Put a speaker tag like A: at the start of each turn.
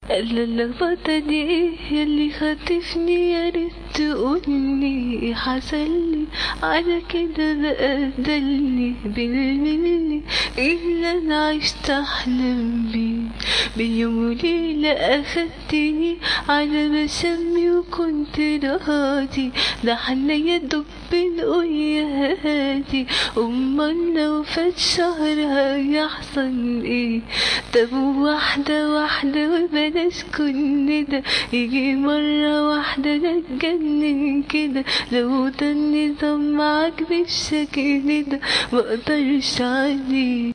A: اللخبطة دي ايه اللي خاطفني يا ريت تقولي حصلي على كده بقى دلني بالملي ايه اللي انا عشت احلم بيه بيوم وليلة اخدتني على مسمي وكنت راضي ده احنا يا دب بنقول يا هادي امال لو فات شهر هيحصل ايه طب واحدة واحدة وبلاش كل ده يجي مرة واحدة نتجنن كده لو ده النظام معاك بالشكل ده مقدرش عليه